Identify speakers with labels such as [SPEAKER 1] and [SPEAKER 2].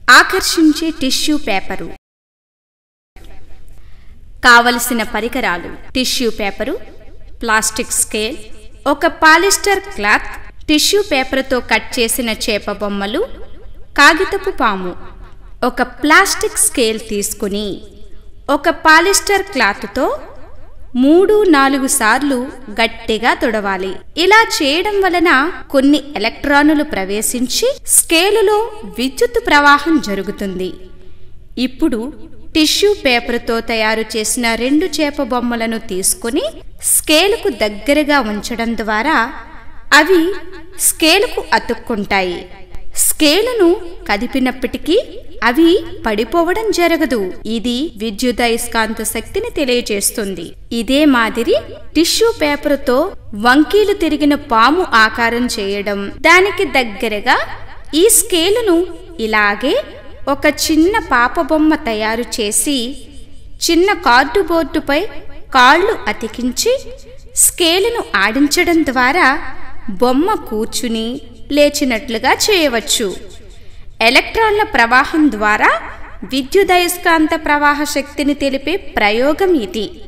[SPEAKER 1] ఆకర్షించే tissue paper కావలసిన పరికరాలు టిష్యూ పేపరు ప్లాస్టిక్ స్కేల్ ఒక పాలిస్టర్ క్లాత్ టిష్యూ పేపర్తో కట్ చేసిన చేప బొమ్మలు కాగితపు పాము ఒక ప్లాస్టిక్ స్కేల్ తీసుకుని ఒక పాలిస్టర్ క్లాత్తో మూడు నాలుగు సార్లు గట్టిగా తుడవాలి ఇలా చేయడం వలన కొన్ని ఎలక్ట్రానులు ప్రవేశించి స్కేలులో విద్యుత్ ప్రవాహం జరుగుతుంది ఇప్పుడు టిష్యూ పేపర్తో తయారు చేసిన రెండు చేప బొమ్మలను తీసుకుని స్కేలుకు దగ్గరగా ఉంచడం ద్వారా అవి స్కేలుకు అతుక్కుంటాయి స్కేలును కదిపినప్పటికీ అవి పడిపోవడం జరగదు ఇది విద్యుదయస్కాంత శక్తిని తెలియజేస్తుంది ఇదే మాదిరి టిష్యూ పేపర్తో వంకీలు తిరిగిన పాము ఆకారం చేయడం దానికి దగ్గరగా ఈ స్కేలును ఇలాగే ఒక చిన్న పాప బొమ్మ తయారు చేసి చిన్న కార్డుబోర్డుపై కాళ్ళు అతికించి స్కేలును ఆడించడం ద్వారా బొమ్మ కూర్చుని లేచినట్లుగా చేయవచ్చు ఎలక్ట్రాన్ల ప్రవాహం ద్వారా విద్యుదయస్కాంత ప్రవాహ శక్తిని తెలిపే ప్రయోగం ఇది